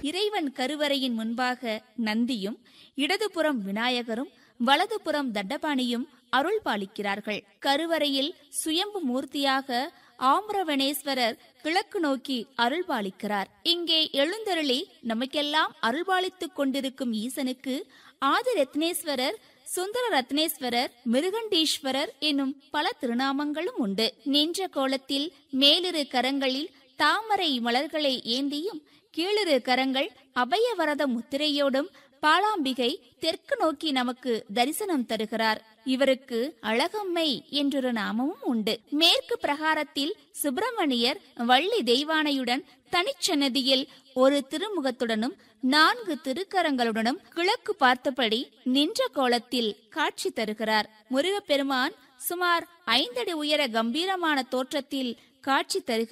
இறைவன் கருவறையின் முன்பாக நந்தியும் இடதுபுறம் விநாயகரும் வலதுபுறம் தண்டபாணியும் அருள் பாலிக்கிறார்கள் கருவறையில் சுயம்பு மூர்த்தியாக ஆம்ரவனேஸ்வரர் கிழக்கு நோக்கி அருள் பாலிக்கிறார் இங்கே எழுந்தருளி நமக்கெல்லாம் அருள்பாலித்துக் கொண்டிருக்கும் ஈசனுக்கு ஆதி ரத்னேஸ்வரர் சுந்தர ரத்னேஸ்வரர் மிருகண்டீஸ்வரர் என்னும் பல திருநாமங்களும் உண்டு நின்ற கோலத்தில் மேலிரு கரங்களில் தாமரை மலர்களை ஏந்தியும் கீழிரு கரங்கள் அபயவரத முத்திரையோடும் பாலாம்பிகை தெற்கு நோக்கி நமக்கு தரிசனம் தருகிறார் இவருக்கு அழகம்மை என்றொரு நாமமும் உண்டு மேற்கு பிரகாரத்தில் சுப்பிரமணியர் வள்ளி தெய்வானையுடன் தனிச்சன்னதியில் ஒரு திருமுகத்துடனும் நான்கு திருக்கரங்களுடனும் கிழக்கு பார்த்தபடி நின்ற கோலத்தில் காட்சி தருகிறார் முருகப்பெருமான் சுமார் ஐந்தடி உயர கம்பீரமான தோற்றத்தில் காட்சி தருகிறார்